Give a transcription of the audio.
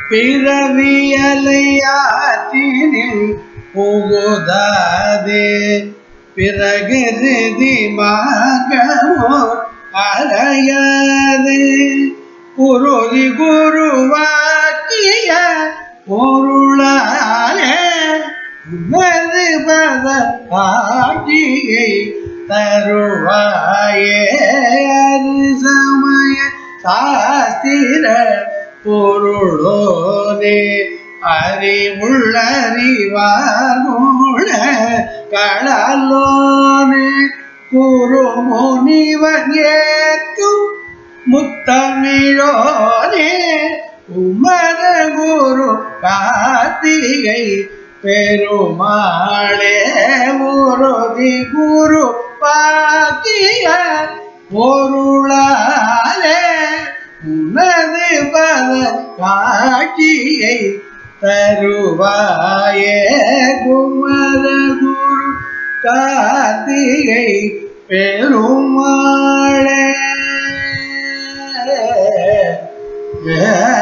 பிறவியலையாற்றினில் புகுதாதே பிறகு மாகமோ அலையாது குருதி குருவாக்கிய பொருளாலே உனது பத ஆட்சியை தருவாயே அது சமய சாஸ்திர பொருளோனே அறிவுள்ளறிவாகுண கடலோனே குரு முனிவன் ஏற்றும் முத்தமிழோனே உமர குரு கார்த்திகை பெருமாளே உருதி குரு பாக்கிய பொருளாலே உனது பல காட்சியை தருவாயே குமர குரு கார்த்திகை பெருமாளே